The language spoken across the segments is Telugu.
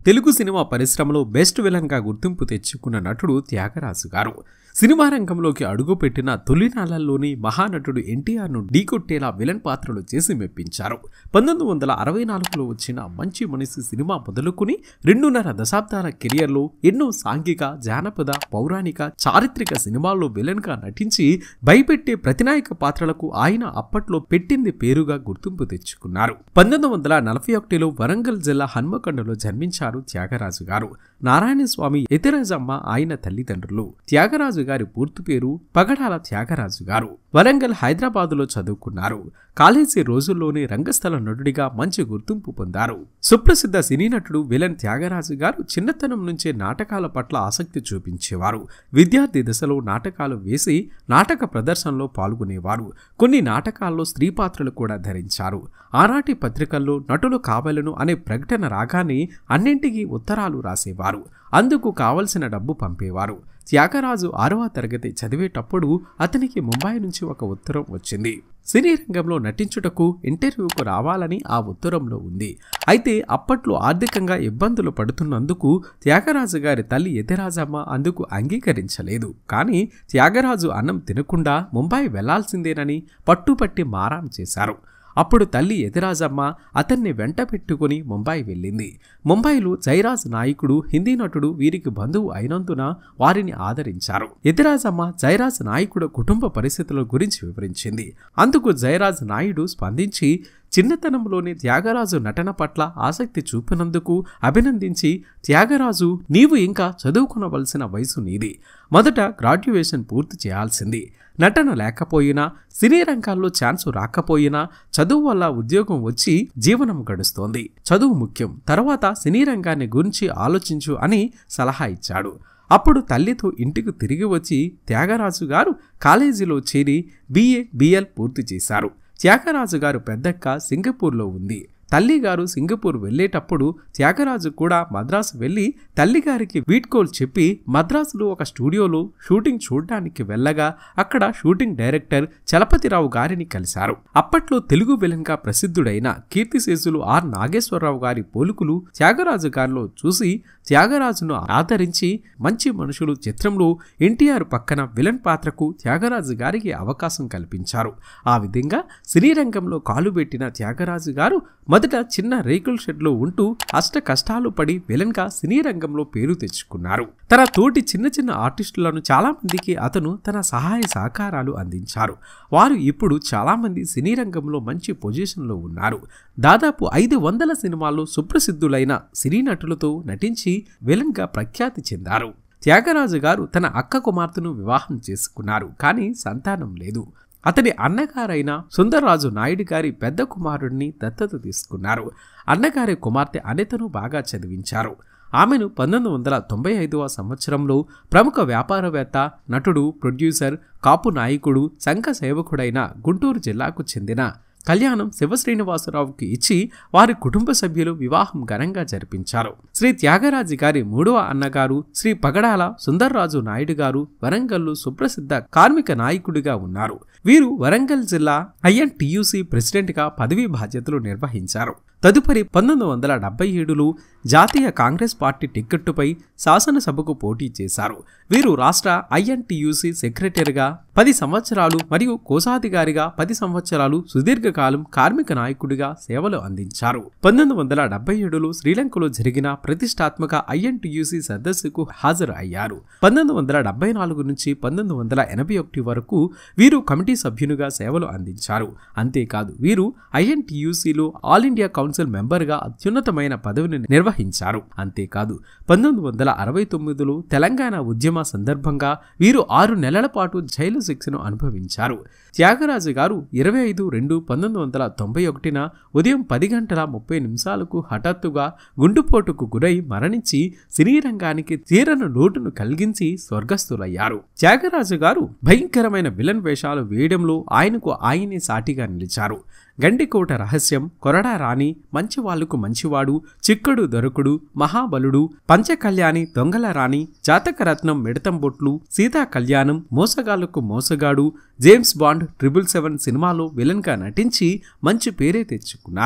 తెలుగు సినిమా పరిశ్రమలో బెస్ట్ విలన్గా గుర్తింపు తెచ్చుకున్న నటుడు త్యాగరాజు గారు సినిమా రంగంలోకి అడుగుపెట్టిన తొలినాళ్లలోని మహానటుడు ఎన్టీఆర్ను ఢీకొట్టేలా విలన్ పాత్రలు చేసి మెప్పించారు పంతొమ్మిది వందల అరవై నాలుగులో వచ్చిన మంచి మనిషి సినిమా మొదలుకుని రెండున్నర దశాబ్దాల కెరియర్లో ఎన్నో సాంఘిక జానపద పౌరాణిక చారిత్రక సినిమాల్లో విలన్గా నటించి భయపెట్టే ప్రతినాయక పాత్రలకు ఆయన అప్పట్లో పెట్టింది పేరుగా గుర్తింపు తెచ్చుకున్నారు పంతొమ్మిది వందల నలభై ఒకటిలో వరంగల్ జిల్లా హన్మకొండలో జన్మించారు త్యాగరాజు గారు నారాయణ స్వామి ఎతిరాజమ్మ ఆయన తల్లిదండ్రులు త్యాగరాజు గారి పూర్తి పేరు పగడాల త్యాగరాజు గారు వరంగల్ హైదరాబాదులో చదువుకున్నారు కాలేజీ రోజుల్లోనే రంగస్థల నటుడిగా మంచి గుర్తింపు పొందారు సుప్రసిద్ధ సినీ నటుడు విలన్ త్యాగరాజు గారు చిన్నతనం నుంచే నాటకాల పట్ల ఆసక్తి చూపించేవారు విద్యార్థి దశలో నాటకాలు వేసి నాటక ప్రదర్శనలో పాల్గొనేవారు కొన్ని నాటకాల్లో స్త్రీ పాత్రలు కూడా ధరించారు ఆనాటి పత్రికల్లో నటులు కావలను అనే ప్రకటన రాగానే అన్నింటికీ ఉత్తరాలు రాసేవారు అందుకు కావలసిన డబ్బు పంపేవారు త్యాగరాజు ఆరవ తరగతి చదివేటప్పుడు అతనికి ముంబై నుంచి ఒక ఉత్తరం వచ్చింది సినీ రంగంలో నటించుటకు ఇంటర్వ్యూకు రావాలని ఆ ఉత్తరంలో ఉంది అయితే అప్పట్లో ఆర్థికంగా ఇబ్బందులు పడుతున్నందుకు త్యాగరాజు గారి తల్లి ఎతిరాజమ్మ అందుకు అంగీకరించలేదు కానీ త్యాగరాజు అన్నం తినకుండా ముంబై వెళ్లాల్సిందేనని పట్టుపట్టి మారాం చేశారు అప్పుడు తల్లి ఎదిరాజమ్మ అతన్ని వెంట పెట్టుకుని ముంబై వెళ్ళింది ముంబైలో జైరాజ్ నాయకుడు హిందీ నటుడు వీరికి బంధువు అయినందున వారిని ఆదరించారు ఎదిరాజమ్మ జైరాజ్ నాయకుడు కుటుంబ పరిస్థితుల గురించి వివరించింది అందుకు జయరాజ్ నాయుడు స్పందించి చిన్నతనంలోనే త్యాగరాజు నటన పట్ల ఆసక్తి చూపినందుకు అభినందించి త్యాగరాజు నీవు ఇంకా చదువుకునవలసిన వయసు నీది మొదట గ్రాడ్యుయేషన్ పూర్తి చేయాల్సింది నటన లేకపోయినా సినీ రంగాల్లో ఛాన్స్ రాకపోయినా చదువు వల్ల ఉద్యోగం వచ్చి జీవనం గడుస్తోంది చదువు ముఖ్యం తర్వాత సినీ రంగాన్ని గురించి ఆలోచించు అని సలహా ఇచ్చాడు అప్పుడు తల్లితో ఇంటికి తిరిగి వచ్చి త్యాగరాజు గారు కాలేజీలో చేరి బీఏ బిఎల్ పూర్తి చేశారు త్యాగరాజు గారు పెద్దక్క సింగపూర్లో ఉంది తల్లిగారు సింగపూర్ వెళ్ళేటప్పుడు త్యాగరాజు కూడా మద్రాసు వెళ్ళి తల్లిగారికి వీడ్కోల్ చెప్పి మద్రాసులో ఒక స్టూడియోలో షూటింగ్ చూడడానికి వెళ్ళగా అక్కడ షూటింగ్ డైరెక్టర్ చలపతిరావు గారిని కలిశారు అప్పట్లో తెలుగు విలన్గా ప్రసిద్ధుడైన కీర్తిశేషులు ఆర్ నాగేశ్వరరావు గారి పోలుకులు త్యాగరాజు గారిలో చూసి త్యాగరాజును ఆదరించి మంచి మనుషులు చిత్రంలో ఎన్టీఆర్ పక్కన విలన్ పాత్రకు త్యాగరాజు గారికి అవకాశం కల్పించారు ఆ విధంగా సినీ రంగంలో కాలుబెట్టిన త్యాగరాజు గారు మొదట చిన్న రేకుల షెడ్లో ఉంటూ అష్ట కష్టాలు పడి విలన్గా సినీ రంగంలో పేరు తెచ్చుకున్నారు తన తోటి చిన్న చిన్న ఆర్టిస్టులను చాలా మందికి అతను తన సహాయ సహకారాలు అందించారు వారు ఇప్పుడు చాలా మంది సినీ రంగంలో మంచి పొజిషన్లో ఉన్నారు దాదాపు ఐదు వందల సినిమాల్లో సుప్రసిద్ధులైన సినీ నటులతో నటించి విలన్గా ప్రఖ్యాతి చెందారు త్యాగరాజు గారు తన అక్క కుమార్తెను వివాహం చేసుకున్నారు కానీ సంతానం లేదు అతని అన్నగారైన సుందరరాజు నాయుడు గారి పెద్ద కుమారుడిని దత్తత తీసుకున్నారు అన్నగారి కుమార్తె అనితను బాగా చదివించారు ఆమెను పంతొమ్మిది వందల తొంభై ఐదవ సంవత్సరంలో ప్రముఖ వ్యాపారవేత్త నటుడు ప్రొడ్యూసర్ కాపు నాయకుడు సంఘ సేవకుడైన గుంటూరు జిల్లాకు చెందిన కళ్యాణం శివశ్రీనివాసరావుకి ఇచ్చి వారి కుటుంబ సభ్యులు వివాహం ఘనంగా జరిపించారు శ్రీ త్యాగరాజు గారి మూడవ అన్నగారు శ్రీ పగడాల సుందర్రాజు నాయుడు గారు వరంగల్లు సుప్రసిద్ధ కార్మిక నాయకుడిగా ఉన్నారు వీరు వరంగల్ జిల్లా ఐఎన్టీయూసీ ప్రెసిడెంట్గా పదవీ బాధ్యతలు నిర్వహించారు తదుపరి పంతొమ్మిది వందల డెబ్బై ఏడులో జాతీయ కాంగ్రెస్ పార్టీ టిక్కెట్టుపై శాసనసభకు పోటీ చేశారు వీరు రాష్ట్ర ఐఎన్టీయూసీ సెక్రటరీగా పది సంవత్సరాలు మరియు కోశాధికారిగా పది సంవత్సరాలు సుదీర్ఘకాలం కార్మిక నాయకుడిగా సేవలు అందించారు పంతొమ్మిది వందల డెబ్బై ఏడులో శ్రీలంకలో జరిగిన ప్రతిష్టాత్మక ఐఎన్టీయూసీ సదస్సుకు హాజరు అయ్యారు పంతొమ్మిది వందల డెబ్బై నాలుగు నుంచి పంతొమ్మిది వందల ఎనభై ఒకటి వరకు వీరు కమిటీ సభ్యునిగా సేవలు అందించారు అంతేకాదు వీరు ఐఎన్టీయూసీలో ఆల్ ఇండియా కౌన్సిల్ మెంబర్గా అత్యున్నతమైన పదవిని నిర్వహించారు అంతేకాదు పంతొమ్మిది వందల అరవై తొమ్మిదిలో తెలంగాణ ఉద్యమ సందర్భంగా వీరు ఆరు నెలల పాటు జైలు శిక్షను అనుభవించారు త్యాగరాజు గారు ఇరవై ఐదు రెండు పంతొమ్మిది వందల తొంభై ఒకటిన ఉదయం పది గంటల ముప్పై నిమిషాలకు హఠాత్తుగా గుండుపోటుకు గురై మరణించి సినీ రంగానికి తీరను లోటును కలిగించి స్వర్గస్థులయ్యారు త్యాగరాజు గారు భయంకరమైన విలన్ వేషాలు వేయడంలో ఆయనకు ఆయనే సాటిగా నిలిచారు గండికోట రహస్యం కొరడా రాణి మంచివాళ్లకు మంచివాడు చిక్కడు దొరకుడు మహాబలుడు పంచకళ్యాణి దొంగల రాణి జాతకరత్నం మిడతంబొట్లు సీతా కళ్యాణం మోసగాళ్లకు మోసగాడు జేమ్స్ బాండ్ ట్రిపుల్ సెవెన్ సినిమాలో విలన్గా నటించి మంచి పేరే తెచ్చుకున్నారు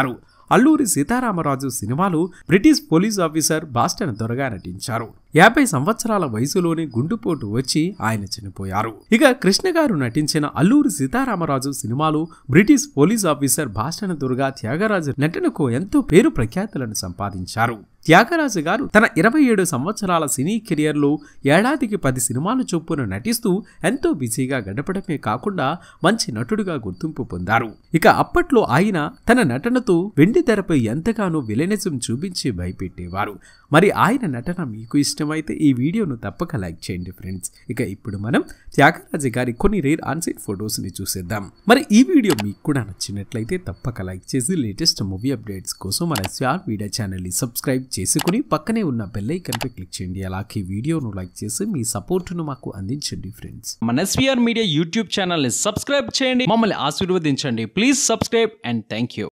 అల్లూరి సీతారామరాజు సినిమాలో బ్రిటిష్ పోలీస్ ఆఫీసర్ బాస్టన్ దొరగా నటించారు యాభై సంవత్సరాల వయసులోనే గుండుపోటు వచ్చి ఆయన చనిపోయారు ఇక కృష్ణ గారు నటించిన అల్లూరి సీతారామరాజు సినిమాలో బ్రిటిష్ పోలీస్ ఆఫీసర్ భాషణ దుర్గా త్యాగరాజు నటనకు ఎంతో పేరు ప్రఖ్యాతులను సంపాదించారు త్యాగరాజు గారు తన ఇరవై ఏడు సంవత్సరాల సినీ కెరియర్లో ఏడాదికి పది సినిమాలు చొప్పున నటిస్తూ ఎంతో బిజీగా గడపడమే కాకుండా మంచి నటుడుగా గుర్తింపు పొందారు ఇక అప్పట్లో ఆయన తన నటనతో వెండి తెరపై ఎంతగానో విలనిజం చూపించి భయపెట్టేవారు మరి ఆయన నటన మీకు ఇష్టమైతే ఈ వీడియోను తప్పక లైక్ చేయండి ఫ్రెండ్స్ ఇక ఇప్పుడు మనం త్యాగరాజు గారి కొన్ని రేర్ ఆన్సైట్ ఫొటోస్ని చూసేద్దాం మరి ఈ వీడియో మీకు కూడా నచ్చినట్లయితే తప్పక లైక్ చేసి లేటెస్ట్ మూవీ అప్డేట్స్ కోసం మన స్టార్ మీడియా ఛానల్ని సబ్స్క్రైబ్ చేసుకుని పక్కనే ఉన్న బెల్ ఐకన్పై క్లిక్ చేయండి అలాగే వీడియోను లైక్ చేసి మీ సపోర్టును మాకు అందించండి ఫ్రెండ్స్ మన ఎస్వీఆర్ మీడియా యూట్యూబ్ ఛానల్ని సబ్స్క్రైబ్ చేయండి మమ్మల్ని ఆశీర్వదించండి please subscribe and thank you